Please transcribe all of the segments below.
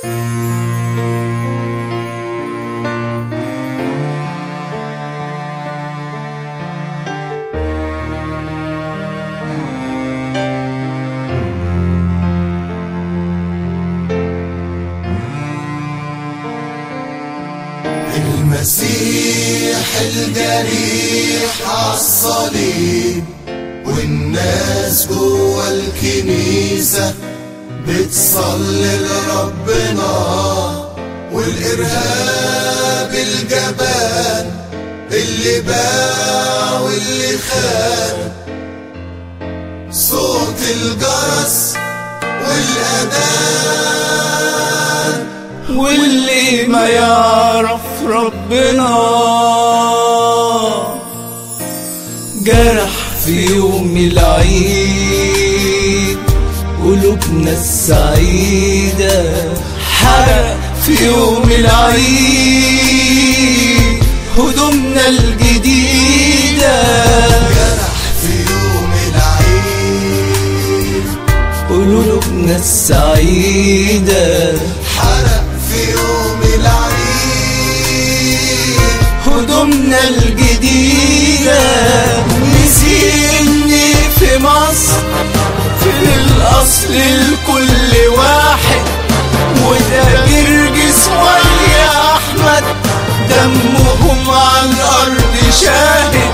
المسيح الجريح عالصليب والناس جوا الكنيسة بتصلي لربنا والإرهاب الجبان اللي باع واللي خان صوت الجرس والأذان واللي ما يعرف ربنا جرح في يوم العيد قلوبنا السعيدة حرق في يوم العيد هدومنا الجديدة جرح في يوم العيد قلوبنا السعيدة حرق في يوم العيد هدومنا الجديدة نسيني في مصر في الأصل لكل واحد وده جرجس ويا أحمد دمهم على الأرض شاهد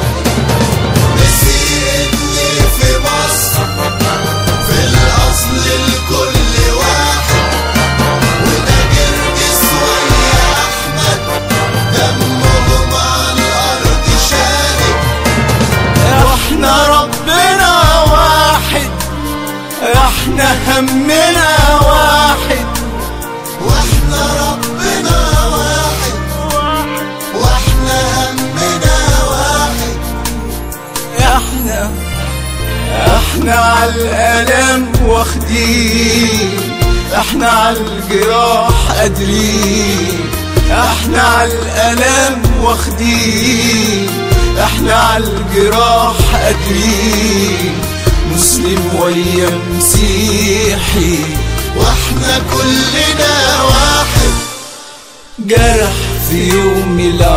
نسيتني في مصر في الأصل لكل واحد وده جرجس ويا أحمد دمهم على الأرض شاهد احنا ربنا واحد احنا همنا واحد واحنا ربنا واحد واحنا همنا واحد احنا احنا على الالم واخدين احنا على الجراح قادرين احنا على الالم واخدين احنا على الجراح قادرين مسلم ويا مسيحي واحنا كلنا واحد جرح في يوم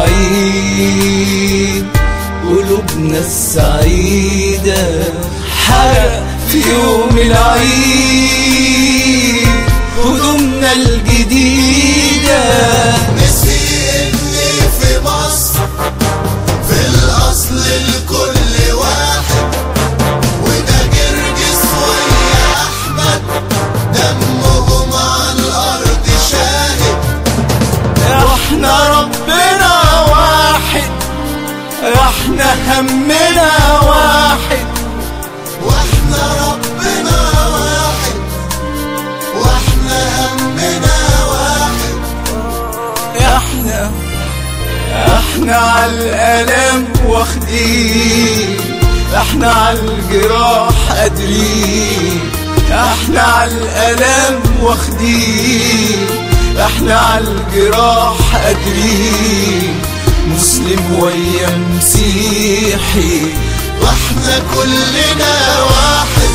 العيد قلوبنا السعيدة حرق في يوم العيد هدومنا الجديدة نسيني في مصر في الأصل لكل واحد وده جرجس ويا أحمد دمهم على الأرض شاهد احنا ربنا واحد احنا همنا واحد واحنا ربنا واحد واحنا همنا واحد احنا احنا على الالم واخدين احنا على الجراح قادرين احنا على الالم واخدين احنا على الجراح قادرين مسلم ويا مسيحي واحنا كلنا واحد